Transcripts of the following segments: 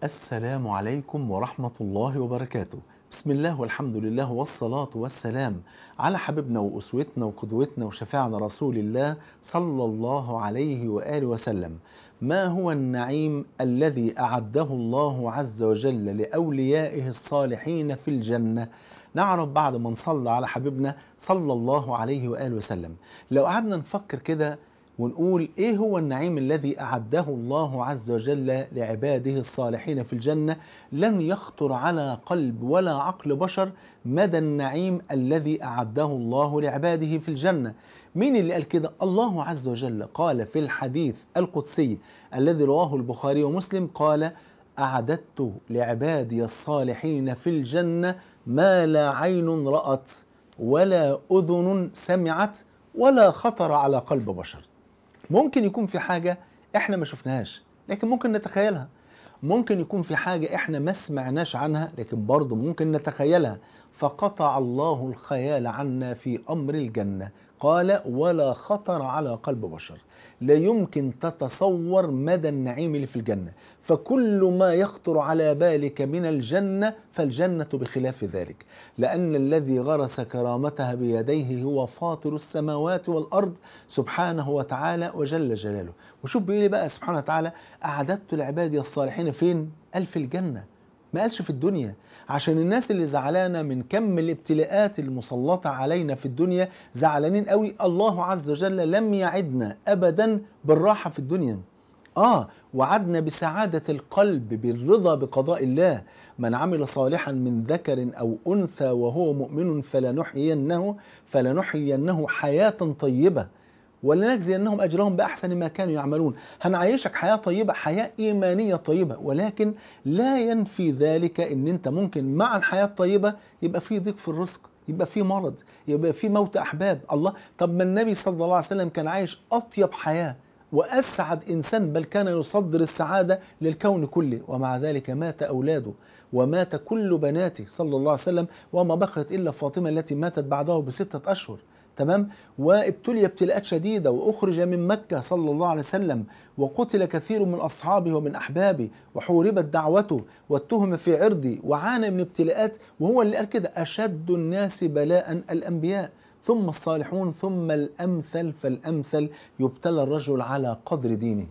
السلام عليكم ورحمة الله وبركاته بسم الله والحمد لله والصلاة والسلام على حبيبنا وأسوتنا وقدوتنا وشفاعنا رسول الله صلى الله عليه وآله وسلم ما هو النعيم الذي أعده الله عز وجل لأوليائه الصالحين في الجنة نعرف بعد ما نصلى على حبيبنا صلى الله عليه وآله وسلم لو قعدنا نفكر كده ونقول ايه هو النعيم الذي اعده الله عز وجل لعباده الصالحين في الجنه لن يخطر على قلب ولا عقل بشر مدى النعيم الذي اعده الله لعباده في الجنه مين اللي قال كده الله عز وجل قال في الحديث القدسي الذي رواه البخاري ومسلم قال اعددت لعبادي الصالحين في الجنه ما لا عين رات ولا اذن سمعت ولا خطر على قلب بشر ممكن يكون في حاجة احنا ما شفناهاش لكن ممكن نتخيلها ممكن يكون في حاجة احنا ما سمعناش عنها لكن برضه ممكن نتخيلها فقطع الله الخيال عنا في أمر الجنة قال ولا خطر على قلب بشر لا يمكن تتصور مدى النعيم اللي في الجنة فكل ما يخطر على بالك من الجنة فالجنة بخلاف ذلك لأن الذي غرس كرامتها بيديه هو فاطر السماوات والأرض سبحانه وتعالى وجل جلاله وشوف بيقول بقى سبحانه وتعالى أعددت لعبادي الصالحين فين؟ قال في الجنة ما قالش في الدنيا عشان الناس اللي زعلانه من كم الابتلاءات المسلطه علينا في الدنيا زعلانين قوي الله عز وجل لم يعدنا ابدا بالراحه في الدنيا اه وعدنا بسعاده القلب بالرضا بقضاء الله من عمل صالحا من ذكر او انثى وهو مؤمن فلنحيينه فلنحيينه حياه طيبه ولنجزينهم اجرهم باحسن ما كانوا يعملون هنعيشك حياه طيبه حياه ايمانيه طيبه ولكن لا ينفي ذلك ان انت ممكن مع الحياه الطيبه يبقى في ضيق في الرزق يبقى في مرض يبقى في موت احباب الله طب ما النبي صلى الله عليه وسلم كان عايش اطيب حياه واسعد انسان بل كان يصدر السعاده للكون كله ومع ذلك مات اولاده ومات كل بناته صلى الله عليه وسلم وما بقيت الا فاطمه التي ماتت بعده بسته اشهر تمام وابتلي ابتلاءات شديدة وأخرج من مكة صلى الله عليه وسلم وقتل كثير من أصحابه ومن أحبابه وحوربت دعوته واتهم في عرضي وعانى من ابتلاءات وهو اللي قال كده أشد الناس بلاء الأنبياء ثم الصالحون ثم الأمثل فالأمثل يبتلى الرجل على قدر دينه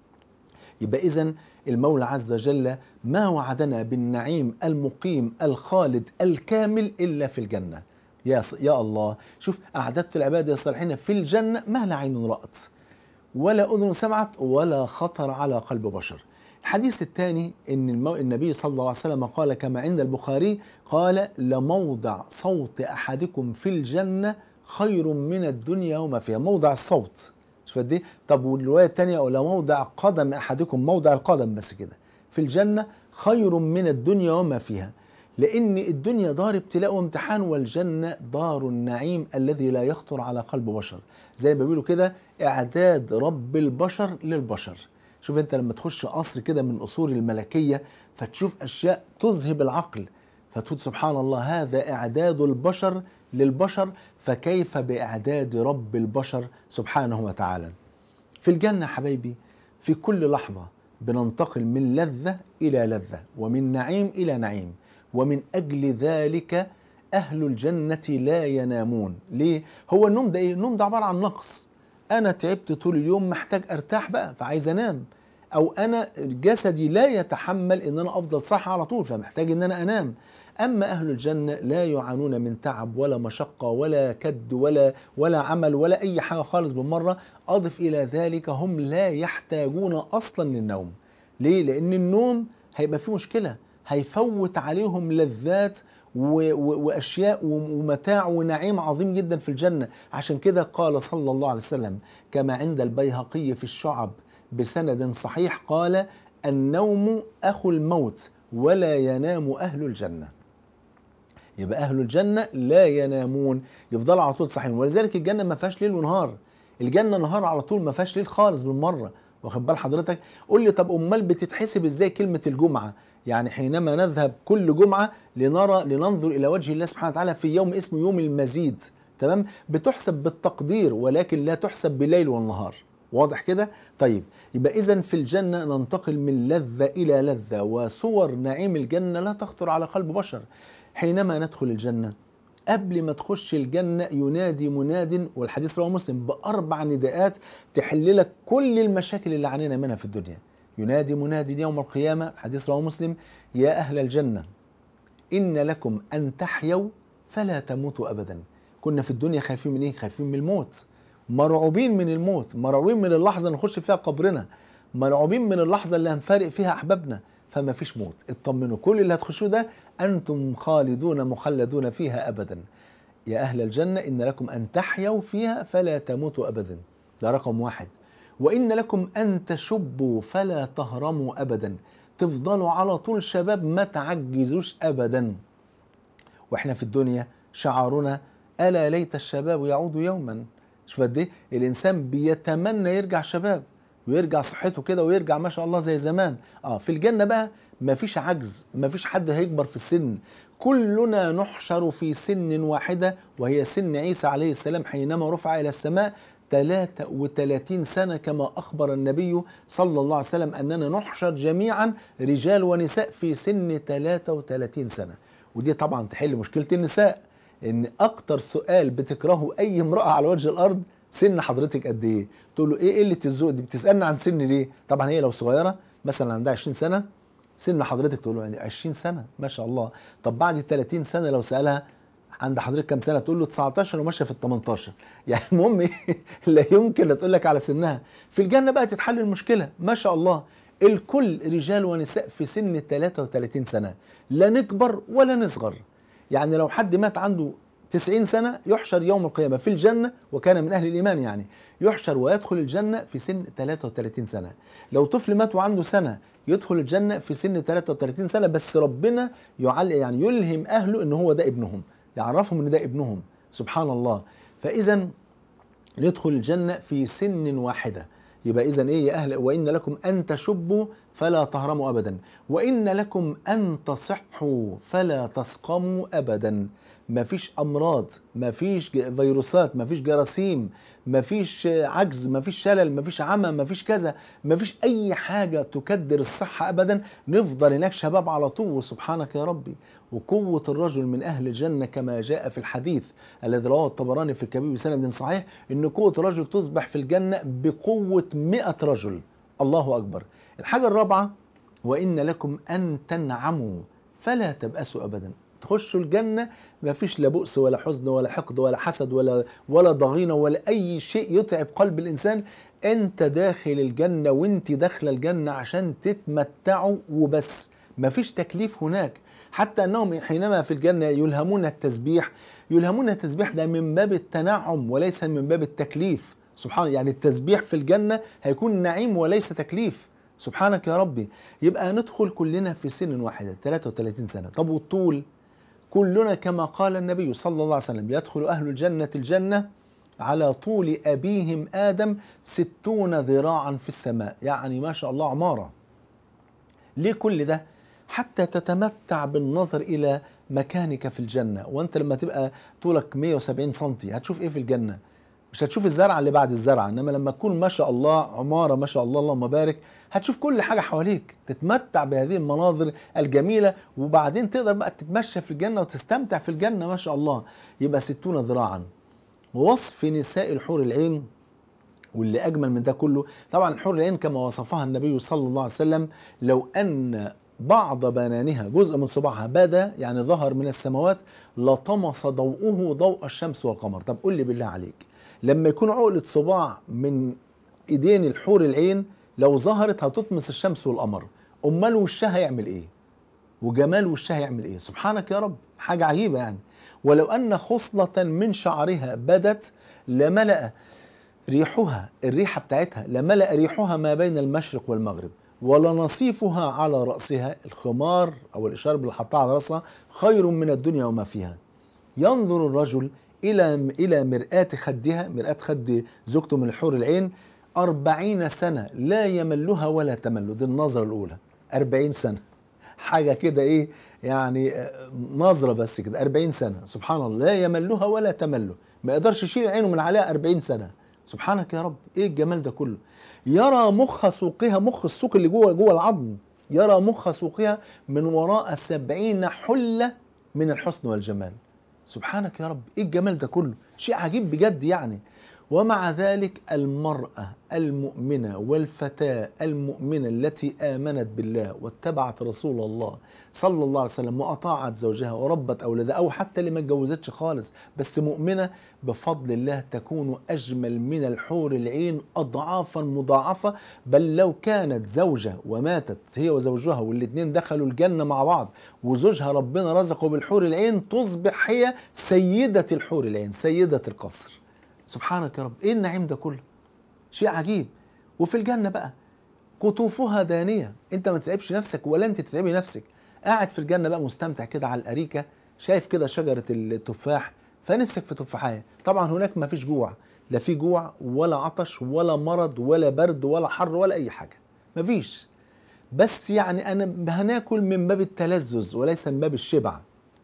يبقى إذن المولى عز وجل ما وعدنا بالنعيم المقيم الخالد الكامل إلا في الجنة يا يا الله شوف أعددت العباد الصالحين في الجنة ما لا عين رأت ولا أذن سمعت ولا خطر على قلب بشر الحديث الثاني ان المو... النبي صلى الله عليه وسلم قال كما عند البخاري قال لموضع صوت احدكم في الجنه خير من الدنيا وما فيها موضع الصوت شوف قد ايه طب والروايه الثانيه لموضع قدم احدكم موضع القدم بس كده في الجنه خير من الدنيا وما فيها لأن الدنيا دار ابتلاء وامتحان والجنة دار النعيم الذي لا يخطر على قلب بشر زي ما بيقولوا كده إعداد رب البشر للبشر شوف أنت لما تخش قصر كده من قصور الملكية فتشوف أشياء تذهب العقل فتقول سبحان الله هذا إعداد البشر للبشر فكيف بإعداد رب البشر سبحانه وتعالى في الجنة حبايبي في كل لحظة بننتقل من لذة إلى لذة ومن نعيم إلى نعيم ومن أجل ذلك أهل الجنة لا ينامون ليه؟ هو النوم ده إيه؟ النوم ده عبارة عن نقص أنا تعبت طول اليوم محتاج أرتاح بقى فعايز أنام أو أنا جسدي لا يتحمل إن أنا أفضل صح على طول فمحتاج إن أنا أنام أما أهل الجنة لا يعانون من تعب ولا مشقة ولا كد ولا ولا عمل ولا أي حاجة خالص بالمرة أضف إلى ذلك هم لا يحتاجون أصلا للنوم ليه؟ لأن النوم هيبقى فيه مشكلة هيفوت عليهم لذات واشياء ومتاع ونعيم عظيم جدا في الجنه عشان كده قال صلى الله عليه وسلم كما عند البيهقي في الشعب بسند صحيح قال النوم اخو الموت ولا ينام اهل الجنه يبقى اهل الجنه لا ينامون يفضلوا على طول صحيحين ولذلك الجنه ما فيهاش ليل ونهار الجنه نهار على طول ما فيهاش ليل خالص بالمره واخد بال حضرتك قول لي طب امال بتتحسب ازاي كلمه الجمعه يعني حينما نذهب كل جمعة لنرى لننظر إلى وجه الله سبحانه وتعالى في يوم اسمه يوم المزيد تمام بتحسب بالتقدير ولكن لا تحسب بالليل والنهار واضح كده طيب يبقى اذا في الجنه ننتقل من لذه الى لذه وصور نعيم الجنه لا تخطر على قلب بشر حينما ندخل الجنه قبل ما تخش الجنة ينادي مناد والحديث رواه مسلم بأربع نداءات تحل لك كل المشاكل اللي عانينا منها في الدنيا ينادي مناد يوم القيامة حديث رواه مسلم يا أهل الجنة إن لكم أن تحيوا فلا تموتوا أبدا كنا في الدنيا خايفين من إيه؟ خايفين من الموت مرعوبين من الموت مرعوبين من اللحظة اللي نخش فيها قبرنا مرعوبين من اللحظة اللي هنفارق فيها أحبابنا فما فيش موت اطمنوا كل اللي هتخشوه ده أنتم خالدون مخلدون فيها أبدا يا أهل الجنة إن لكم أن تحيوا فيها فلا تموتوا أبدا ده رقم واحد وإن لكم أن تشبوا فلا تهرموا أبدا تفضلوا على طول شباب ما تعجزوش أبدا وإحنا في الدنيا شعارنا ألا ليت الشباب يعود يوما شوف قد ايه الإنسان بيتمنى يرجع شباب ويرجع صحته كده ويرجع ما شاء الله زي زمان اه في الجنة بقى مفيش عجز مفيش حد هيكبر في السن كلنا نحشر في سن واحدة وهي سن عيسى عليه السلام حينما رفع إلى السماء 33 سنة كما أخبر النبي صلى الله عليه وسلم أننا نحشر جميعا رجال ونساء في سن 33 سنة ودي طبعا تحل مشكلة النساء إن أكتر سؤال بتكرهه أي امرأة على وجه الأرض سن حضرتك قد إيه؟ تقول له إيه قلة الذوق دي؟ بتسألني عن سن ليه؟ طبعا هي لو صغيرة مثلا عندها 20 سنة سن حضرتك تقول له يعني 20 سنة ما شاء الله طب بعد 30 سنة لو سألها عند حضرتك كام سنة تقول له 19 وماشية في ال 18 يعني المهم لا يمكن لا تقول لك على سنها في الجنة بقى تتحل المشكلة ما شاء الله الكل رجال ونساء في سن 33 سنة لا نكبر ولا نصغر يعني لو حد مات عنده 90 سنة يحشر يوم القيامة في الجنة وكان من أهل الإيمان يعني يحشر ويدخل الجنة في سن 33 سنة لو طفل مات وعنده سنة يدخل الجنة في سن 33 سنة بس ربنا يعلق يعني يلهم أهله إن هو ده ابنهم يعرفهم إن ده ابنهم سبحان الله فإذا ندخل الجنة في سن واحدة يبقى إذا إيه يا أهل وإن لكم أن تشبوا فلا تهرموا أبدا وإن لكم أن تصحوا فلا تسقموا أبدا مفيش أمراض مفيش فيروسات مفيش جراثيم مفيش عجز مفيش شلل مفيش عمى مفيش كذا مفيش أي حاجة تكدر الصحة أبدا نفضل هناك شباب على طول سبحانك يا ربي وقوة الرجل من أهل الجنة كما جاء في الحديث الذي رواه الطبراني في الكبير بسند صحيح إن قوة الرجل تصبح في الجنة بقوة مئة رجل الله أكبر الحاجة الرابعة وإن لكم أن تنعموا فلا تبأسوا أبدا تخشوا الجنة ما فيش لا بؤس ولا حزن ولا حقد ولا حسد ولا ولا ضغينة ولا أي شيء يتعب قلب الإنسان أنت داخل الجنة وأنت داخلة الجنة عشان تتمتعوا وبس ما فيش تكليف هناك حتى أنهم حينما في الجنة يلهمون التسبيح يلهمون التسبيح ده من باب التنعم وليس من باب التكليف سبحان يعني التسبيح في الجنة هيكون نعيم وليس تكليف سبحانك يا ربي يبقى ندخل كلنا في سن واحدة 33 سنة طب والطول كلنا كما قال النبي صلى الله عليه وسلم يدخل أهل الجنة الجنة على طول أبيهم آدم ستون ذراعا في السماء يعني ما شاء الله عمارة ليه كل ده حتى تتمتع بالنظر إلى مكانك في الجنة وانت لما تبقى طولك 170 سنتي هتشوف ايه في الجنة مش هتشوف الزرعة اللي بعد الزرعة انما لما تكون ما شاء الله عمارة ما شاء الله اللهم بارك هتشوف كل حاجة حواليك تتمتع بهذه المناظر الجميلة وبعدين تقدر بقى تتمشى في الجنة وتستمتع في الجنة ما شاء الله يبقى ستون ذراعا ووصف نساء الحور العين واللي أجمل من ده كله طبعا الحور العين كما وصفها النبي صلى الله عليه وسلم لو أن بعض بنانها جزء من صباعها بدا يعني ظهر من السماوات لطمس ضوءه ضوء الشمس والقمر طب قل لي بالله عليك لما يكون عقلة صباع من ايدين الحور العين لو ظهرت هتطمس الشمس والقمر امال وشها يعمل ايه وجمال وشها يعمل ايه سبحانك يا رب حاجة عجيبة يعني ولو ان خصلة من شعرها بدت لملأ ريحها الريحة بتاعتها لملأ ريحها ما بين المشرق والمغرب ولنصيفها على رأسها الخمار أو الإشارب اللي حطها على رأسها خير من الدنيا وما فيها ينظر الرجل إلى إلى مرآة خدها مرآة خد زوجته من الحور العين أربعين سنة لا يملها ولا تمل دي النظرة الأولى أربعين سنة حاجة كده إيه يعني نظرة بس كده أربعين سنة سبحان الله لا يملها ولا تمله ما يقدرش يشيل عينه من عليها أربعين سنة سبحانك يا رب ايه الجمال ده كله يرى مخ سوقها مخ السوق اللي جوه جوه العظم يرى مخ سوقها من وراء سبعين حلة من الحسن والجمال سبحانك يا رب ايه الجمال ده كله شيء عجيب بجد يعني ومع ذلك المرأة المؤمنة والفتاة المؤمنة التي آمنت بالله واتبعت رسول الله صلى الله عليه وسلم وأطاعت زوجها وربت أولادها أو حتى اللي ما اتجوزتش خالص بس مؤمنة بفضل الله تكون أجمل من الحور العين أضعافا مضاعفة بل لو كانت زوجة وماتت هي وزوجها والاثنين دخلوا الجنة مع بعض وزوجها ربنا رزقه بالحور العين تصبح هي سيدة الحور العين سيدة القصر سبحانك يا رب ايه النعيم ده كله شيء عجيب وفي الجنة بقى قطوفها دانية انت ما تتعبش نفسك ولا انت تتعبي نفسك قاعد في الجنة بقى مستمتع كده على الأريكة شايف كده شجرة التفاح فنفسك في تفاحية طبعا هناك ما فيش جوع لا في جوع ولا عطش ولا مرض ولا برد ولا حر ولا أي حاجة ما فيش بس يعني أنا هناكل من باب التلذذ وليس من باب الشبع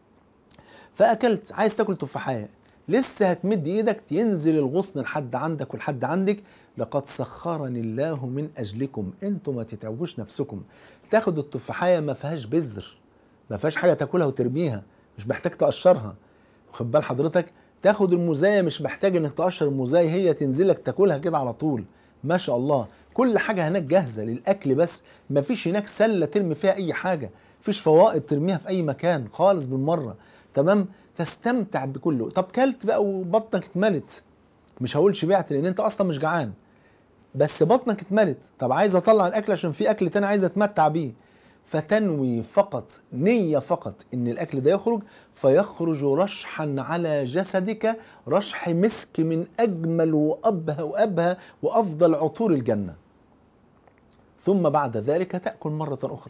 فأكلت عايز تاكل تفاحية لسه هتمد ايدك ينزل الغصن لحد عندك ولحد عندك لقد سخرني الله من اجلكم انتم ما تتعبوش نفسكم تاخد التفاحية ما فيهاش بذر ما فيهاش حاجة تاكلها وترميها مش محتاج تقشرها خد بال حضرتك تاخد الموزاية مش محتاج انك تقشر الموزاية هي تنزلك تاكلها كده على طول ما شاء الله كل حاجة هناك جاهزة للأكل بس ما فيش هناك سلة ترمي فيها أي حاجة فيش فوائد ترميها في أي مكان خالص بالمرة تمام تستمتع بكله طب كلت بقى وبطنك اتملت مش هقول شبعت لان انت اصلا مش جعان بس بطنك اتملت طب عايز اطلع الاكل عشان في اكل تاني عايز اتمتع بيه فتنوي فقط نية فقط ان الاكل ده يخرج فيخرج رشحا على جسدك رشح مسك من اجمل وابهى وابهى وافضل عطور الجنة ثم بعد ذلك تأكل مرة اخرى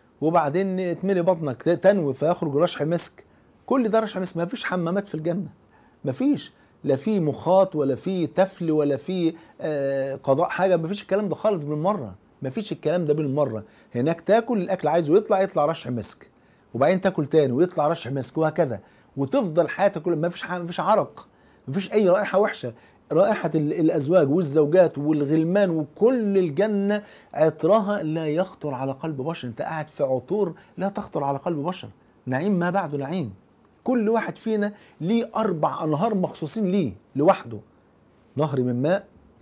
وبعدين تملي بطنك تنوي فيخرج رشح مسك كل ده رشح مسك ما فيش حمامات في الجنة ما فيش لا في مخاط ولا في تفل ولا في آه قضاء حاجة ما فيش الكلام ده خالص بالمرة ما فيش الكلام ده بالمرة هناك تاكل الاكل عايزه يطلع يطلع رشح مسك وبعدين تاكل تاني ويطلع رشح مسك وهكذا وتفضل حياتك كلها ما فيش ما فيش عرق ما فيش اي رائحة وحشة رائحة الأزواج والزوجات والغلمان وكل الجنة عطرها لا يخطر على قلب بشر أنت قاعد في عطور لا تخطر على قلب بشر نعيم ما بعده نعيم كل واحد فينا ليه أربع أنهار مخصوصين ليه لوحده نهر من ماء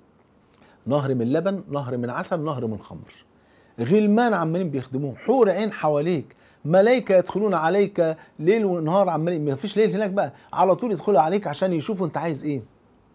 نهر من لبن نهر من عسل نهر من خمر غلمان عمالين بيخدموه حور عين حواليك ملائكة يدخلون عليك ليل ونهار عمالين ما فيش ليل هناك بقى على طول يدخلوا عليك عشان يشوفوا انت عايز ايه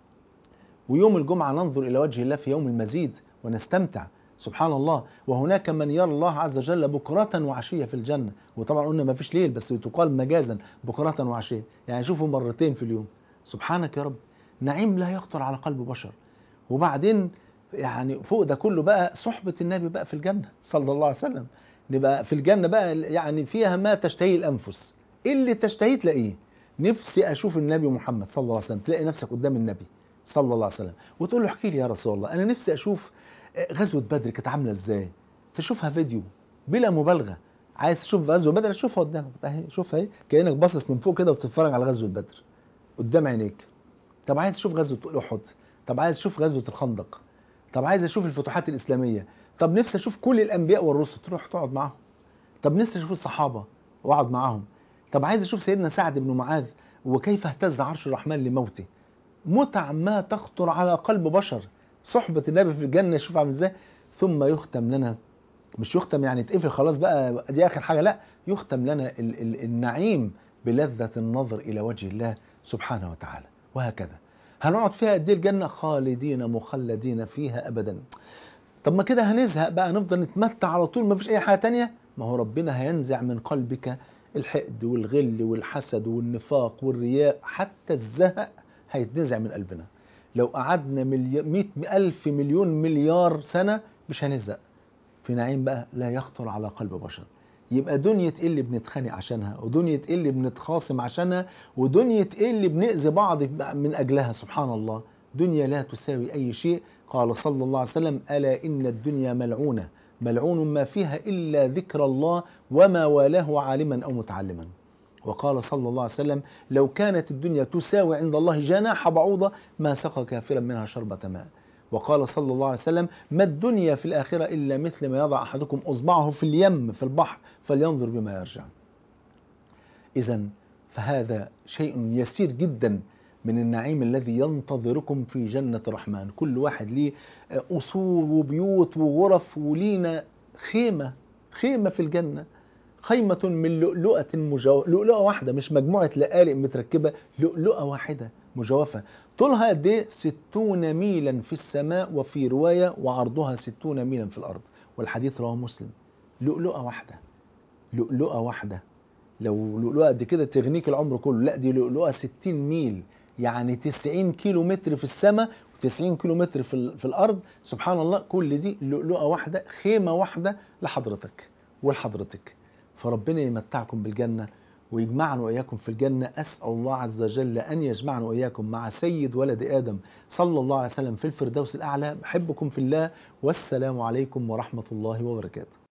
ويوم الجمعة ننظر إلى وجه الله في يوم المزيد ونستمتع سبحان الله وهناك من يرى الله عز وجل بكرة وعشية في الجنة وطبعا قلنا ما فيش ليل بس تقال مجازا بكرة وعشية يعني شوفوا مرتين في اليوم سبحانك يا رب نعيم لا يخطر على قلب بشر وبعدين يعني فوق ده كله بقى صحبة النبي بقى في الجنة صلى الله عليه وسلم نبقى في الجنة بقى يعني فيها ما تشتهي الأنفس اللي تشتهيه تلاقيه نفسي أشوف النبي محمد صلى الله عليه وسلم تلاقي نفسك قدام النبي صلى الله عليه وسلم وتقول له احكي لي يا رسول الله انا نفسي اشوف غزوه بدر كانت عامله ازاي تشوفها فيديو بلا مبالغه عايز تشوف غزوه بدر شوفها قدامك اهي شوفها اهي كانك باصص من فوق كده وبتتفرج على غزوه بدر قدام عينيك طب عايز تشوف غزوه احد طب عايز تشوف غزوه الخندق طب عايز اشوف الفتوحات الاسلاميه طب نفسي اشوف كل الانبياء والرسل تروح تقعد معاهم طب نفسي اشوف الصحابه واقعد معاهم طب عايز اشوف سيدنا سعد بن معاذ وكيف اهتز عرش الرحمن لموته متع ما تخطر على قلب بشر صحبة النبي في الجنة شوف عامل ازاي ثم يختم لنا مش يختم يعني تقفل خلاص بقى دي اخر حاجة لا يختم لنا ال ال النعيم بلذة النظر الى وجه الله سبحانه وتعالى وهكذا هنقعد فيها قد ايه الجنة خالدين مخلدين فيها ابدا طب ما كده هنزهق بقى نفضل نتمتع على طول ما فيش اي حاجة تانية ما هو ربنا هينزع من قلبك الحقد والغل والحسد والنفاق والرياء حتى الزهق هيتنزع من قلبنا لو قعدنا ملي... مئة ألف مليون مليار سنة مش هنزهق في نعيم بقى لا يخطر على قلب بشر يبقى دنيا ايه اللي بنتخانق عشانها ودنيا ايه اللي بنتخاصم عشانها ودنيا ايه اللي بنأذي بعض من اجلها سبحان الله دنيا لا تساوي اي شيء قال صلى الله عليه وسلم الا ان الدنيا ملعونه ملعون ما فيها الا ذكر الله وما والاه عالما او متعلما وقال صلى الله عليه وسلم لو كانت الدنيا تساوي عند الله جناح بعوضة ما سقى كافرا منها شربة ماء وقال صلى الله عليه وسلم ما الدنيا في الآخرة إلا مثل ما يضع أحدكم أصبعه في اليم في البحر فلينظر بما يرجع إذا فهذا شيء يسير جدا من النعيم الذي ينتظركم في جنة الرحمن كل واحد ليه أصول وبيوت وغرف ولينا خيمة خيمة في الجنة خيمة من لؤلؤة مجوفة لؤلؤة واحدة مش مجموعة لآلئ متركبة لؤلؤة واحدة مجوفة طولها قد ايه 60 ميلا في السماء وفي رواية وعرضها 60 ميلا في الأرض والحديث رواه مسلم لؤلؤة واحدة لؤلؤة واحدة لو لؤلؤة قد كده تغنيك العمر كله لا دي لؤلؤة 60 ميل يعني 90 كيلو متر في السماء و90 كيلو متر في, ال- في الأرض سبحان الله كل دي لؤلؤة واحدة خيمة واحدة لحضرتك ولحضرتك فربنا يمتعكم بالجنة ويجمعنا وإياكم في الجنة أسأل الله عز وجل أن يجمعنا وإياكم مع سيد ولد آدم صلى الله عليه وسلم في الفردوس الأعلى بحبكم في الله والسلام عليكم ورحمة الله وبركاته